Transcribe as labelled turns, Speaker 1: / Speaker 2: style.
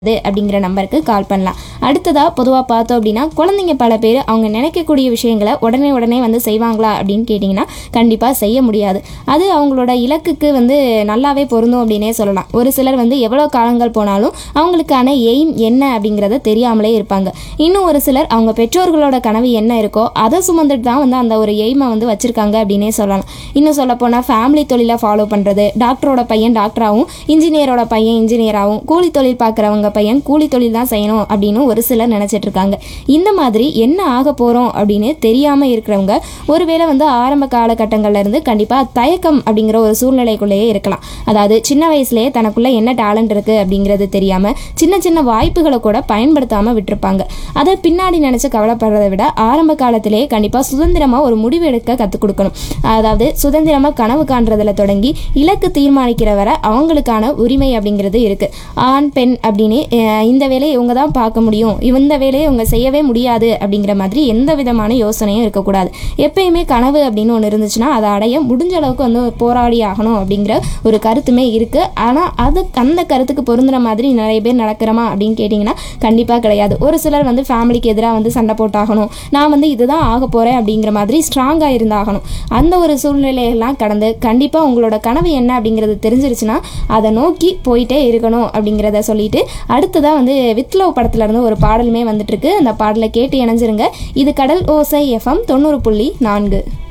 Speaker 1: இது அப்படிங்கிற நம்பருக்கு கால் பண்ணலாம் அடுத்ததாக பொதுவாக பார்த்தோம் அப்படின்னா குழந்தைங்க பல பேர் அவங்க நினைக்கக்கூடிய விஷயங்களை உடனே உடனே வந்து செய்வாங்களா அப்படின்னு கேட்டிங்கன்னா கண்டிப்பாக செய்ய முடியாது அது அவங்களோட இலக்குக்கு வந்து நல்லாவே பொருந்தும் அப்படின்னே சொல்லலாம் ஒரு சிலர் வந்து எவ்வளோ காலங்கள் போனாலும் அவங்களுக்கான எய்ம் என்ன அப்படிங்கிறத தெரியாமலே இருப்பாங்க இன்னும் ஒரு சிலர் அவங்க பெற்றோர்களோட கனவு என்ன இருக்கோ அதை சுமந்துட்டு தான் வந்து அந்த ஒரு எய்மை வந்து வச்சுருக்காங்க அப்படின்னே சொல்லலாம் இன்னும் சொல்லப்போனால் ஃபேமிலி தொழிலை ஃபாலோ பண்ணுறது டாக்டரோட பையன் டாக்டராகவும் இன்ஜினியரோட பையன் இன்ஜினியராகவும் கூலி தொழில் பார்க்குறவங்க பையன் கூலி தொழில் தான் செய்யணும் அப்படின்னு ஒரு சிலர் நினச்சிட்டு இருக்காங்க இந்த மாதிரி என்ன ஆக போகிறோம் அப்படின்னு தெரியாமல் இருக்கிறவங்க ஒருவேளை வந்து ஆரம்ப காலகட்டங்கள்ல இருந்து கண்டிப்பாக தயக்கம் அப்படிங்கிற ஒரு சூழ்நிலைக்குள்ளேயே இருக்கலாம் அதாவது சின்ன வயசுலேயே தனக்குள்ள என்ன டேலண்ட் இருக்குது அப்படிங்கிறது தெரியாமல் சின்ன சின்ன வாய்ப்புகளை கூட பயன்படுத்தாமல் விட்டுருப்பாங்க அதை பின்னாடி நினச்சி கவலைப்படுறதை விட ஆரம்ப காலத்திலேயே கண்டிப்பாக சுதந்திரமாக ஒரு முடிவு எடுக்க கற்றுக் கொடுக்கணும் அதாவது சுதந்திரமாக கனவு காண்றதுல தொடங்கி இலக்கு தீர்மானிக்கிற வரை அவங்களுக்கான உரிமை அப்படிங்கிறது இருக்குது ஆண் பெண் அப்படின்னு அஹ், இந்த வேலையை இவங்க தான் பார்க்க முடியும் இந்த வேலையை இவங்க செய்யவே முடியாது அப்படிங்கிற மாதிரி எந்த விதமான யோசனையும் இருக்கக்கூடாது எப்பயுமே கனவு அப்படின்னு ஒன்று இருந்துச்சுன்னா அதை அடைய முடிஞ்ச அளவுக்கு வந்து போராடி ஆகணும் அப்படிங்கிற ஒரு கருத்துமே இருக்குது ஆனால் அது அந்த கருத்துக்கு பொருந்துற மாதிரி நிறைய பேர் நடக்கிறோமா அப்படின்னு கேட்டிங்கன்னா கண்டிப்பாக கிடையாது ஒரு சிலர் வந்து ஃபேமிலிக்கு எதிராக வந்து சண்டை போட்டாகணும் நான் வந்து இதுதான் ஆக போகிறேன் அப்படிங்கிற மாதிரி ஸ்ட்ராங்காக இருந்தாகணும் அந்த ஒரு சூழ்நிலையெல்லாம் கடந்து கண்டிப்பாக உங்களோட கனவு என்ன அப்படிங்கிறது தெரிஞ்சிருச்சுன்னா அதை நோக்கி போயிட்டே இருக்கணும் அப்படிங்கிறத சொல்லிட்டு அடுத்ததாக வந்து வித்லவ் படத்துல இருந்து ஒரு பாடலுமே வந்துட்டு இருக்கு அந்த பாடலை கேட்டு இணைஞ்சிருங்க இது கடல் ஓசை எஃப்எம் தொண்ணூறு புள்ளி நான்கு